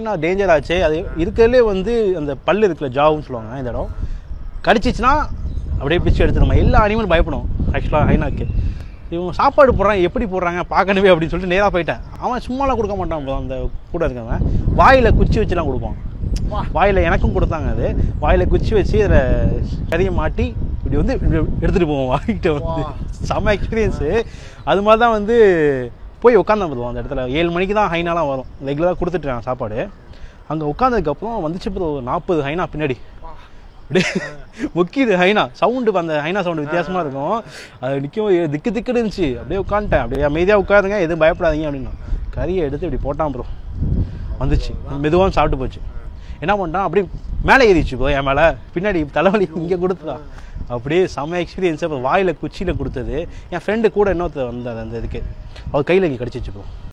ஹைனா danger ஆச்சு அது இருக்கிறதுலே வந்து அந்த பல்லு இருக்குல்ல ஜாவுன்னு சொல்லுவாங்க இந்த இடம் கடிச்சிச்சுன்னா அப்படியே பிச்சு எடுத்துருமா எல்லா அனிமலும் பயப்படும் ஆக்சுவலாக ஹைனாக்கு இவங்க சாப்பாடு போடுறாங்க எப்படி போடுறாங்க பார்க்கணுமே அப்படின்னு சொல்லிட்டு நேராக போயிட்டேன் அவன் சும்மாலாம் கொடுக்க மாட்டான் bro, அந்த கூட இருக்கவன் வாயில் குச்சி வச்சுலாம் கொடுப்பான் வாயில் எனக்கும் கொடுத்தாங்க அது வாயில் குச்சி வச்சு அதில் கறியை மாட்டி இப்படி வந்து இப்படி எடுத்துகிட்டு போவோம் வாங்கிட்டு வந்து செம்ம எக்ஸ்பீரியன்ஸு அது மாதிரி தான் வந்து போய் உட்காந்து போதும் அந்த இடத்துல ஏழு மணிக்கு தான் ஹைனாலாம் வரும் ரெகுலராக கொடுத்துட்ருக்காங்க சாப்பாடு அங்கே உட்காந்ததுக்கப்புறம் வந்துச்சு ப்ரோ நாற்பது ஹைனா பின்னாடி அப்படியே முக்கியது ஹைனா சவுண்டு அந்த ஹைனா சவுண்டு வித்தியாசமாக இருக்கும் அது நிற்கும் திக்கு திக்குன்னு இருந்துச்சு அப்படியே உட்காந்துட்டேன் அப்படியே அமைதியாக உட்காருங்க எதுவும் பயப்படாதீங்க அப்படின்னா கறியை எடுத்து இப்படி போட்டான் ப்ரோ வந்துச்சு மெதுவாக சாப்பிட்டு போச்சு என்ன பண்ணிட்டான் அப்படியே மேலே ஏறிச்சு ப்ரோ என் மேலே பின்னாடி தலைவலி இங்கே கொடுத்துட்டான் அப்படியே செம்ம எக்ஸ்பீரியன்ஸ் அப்புறம் வாயில் குச்சியில் கொடுத்தது என் ஃப்ரெண்டு கூட இன்னொருத்தர் வந்தார் அந்த இதுக்கு அவர் கையில் இங்கே கிடச்சிச்சு ப்ரோ